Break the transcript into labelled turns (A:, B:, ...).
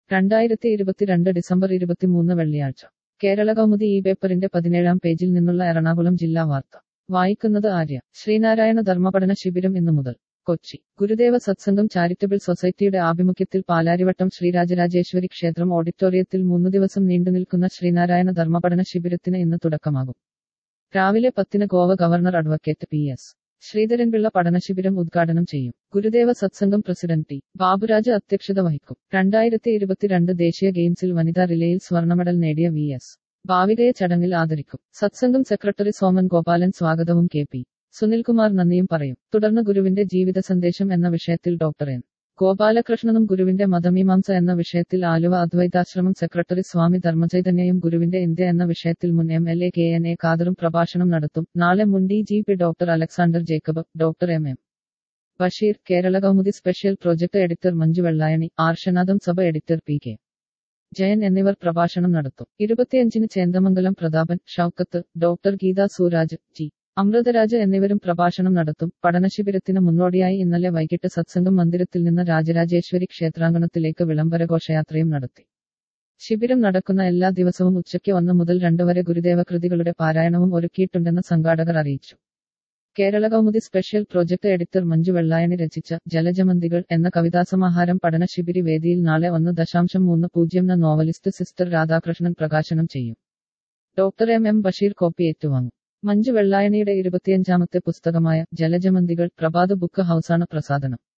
A: രണ്ടായിരത്തി ഇരുപത്തിരണ്ട് ഡിസംബർ ഇരുപത്തിമൂന്ന് വെള്ളിയാഴ്ച കേരള കൗമുദി ഈ പേപ്പറിന്റെ പതിനേഴാം പേജിൽ നിന്നുള്ള എറണാകുളം ജില്ലാ വാർത്ത വായിക്കുന്നത് ആര്യ ശ്രീനാരായണ ധർമ്മപഠന ശിബിരം ഇന്നു മുതൽ കൊച്ചി ഗുരുദേവ സത്സംഗം ചാരിറ്റബിൾ സൊസൈറ്റിയുടെ ആഭിമുഖ്യത്തിൽ പാലാരിവട്ടം ശ്രീരാജരാജേശ്വരി ക്ഷേത്രം ഓഡിറ്റോറിയത്തിൽ മൂന്നു ദിവസം നീണ്ടുനിൽക്കുന്ന ശ്രീനാരായണ ധർമ്മപഠന ശിബിരത്തിന് ഇന്ന് തുടക്കമാകും രാവിലെ പത്തിന് Goa governor advocate P S Sreedharan Pillai പഠനശിബിരം ഉദ്ഘാടനം ചെയ്യും ഗുരുദേവ സത്സംഗം പ്രസിഡന്റ് ടി ബാബുരാജ് അധ്യക്ഷത വഹിക്കും രണ്ടായിരത്തി ഇരുപത്തിരണ്ട് ദേശീയ ഗെയിംസിൽ വനിതാ റിലേയിൽ സ്വർണ്ണ മെഡൽ നേടിയ വി എസ് ഭാവികയെ ചടങ്ങിൽ ആദരിക്കും സത്സംഗം സെക്രട്ടറി സോമൻ ഗോപാലൻ സ്വാഗതവും കെ പി സുനിൽകുമാർ നന്ദിയും പറയും തുടർന്ന് ഗുരുവിന്റെ ജീവിത സന്ദേശം എന്ന വിഷയത്തിൽ ഡോക്ടർ എൻ ഗോപാലകൃഷ്ണനും ഗുരുവിന്റെ മതമീമാംസ എന്ന വിഷയത്തിൽ ആലുവ അദ്വൈതാശ്രമം സെക്രട്ടറി സ്വാമി ധർമ്മചൈതന്യയും ഗുരുവിന്റെ ഇന്ത്യ എന്ന വിഷയത്തിൽ മുൻ M L A K N A ഖാദറും പ്രഭാഷണം നടത്തും നാളെ മുൻ D G P doctor Alexander Jacob doctor M M Basheer Kerala Kaumudi special project editor Manju Vellayani Arshanatham Sabha editor P K Jayan എന്നിവർ പ്രഭാഷണം നടത്തും ഇരുപത്തിയഞ്ചിന് ചേന്ദമംഗലം പ്രതാപൻ ഷൌക്കത്ത് ഡോക്ടർ ഗീത സൂരാജ് ജി അമൃതരാജ് എന്നിവരും പ്രഭാഷണം നടത്തും പഠനശിബിരത്തിന് മുന്നോടിയായി ഇന്നലെ വൈകിട്ട് സത്സംഗം മന്ദിരത്തിൽ നിന്ന് രാജരാജേശ്വരി ക്ഷേത്രാങ്കണത്തിലേക്ക് വിളംബര ഘോഷയാത്രയും നടത്തി ശിബിരം നടക്കുന്ന എല്ലാ ദിവസവും ഉച്ചയ്ക്ക് ഒന്ന് മുതൽ രണ്ട് വരെ ഗുരുദേവ കൃതികളുടെ പാരായണവും ഒരുക്കിയിട്ടുണ്ടെന്ന് സംഘാടകർ അറിയിച്ചു Kerala Kaumudi special project editor Manju Vellayani രചിച്ച ജലജമന്തികൾ എന്ന കവിതാസമാഹാരം പഠനശിബിരി വേദിയിൽ നാളെ ഒന്ന് ദശാംശം മൂന്ന് പൂജ്യം ന നോവലിസ്റ്റ് സിസ്റ്റർ രാധാകൃഷ്ണൻ പ്രകാശനം ചെയ്യും doctor M M Basheer copy ഏറ്റുവാങ്ങും മഞ്ജു വെള്ളായണിയുടെ ഇരുപത്തിയഞ്ചാമത്തെ പുസ്തകമായ ജലജമന്തികൾ പ്രഭാത ബുക്ക് ഹൌസാണ് പ്രസാദനം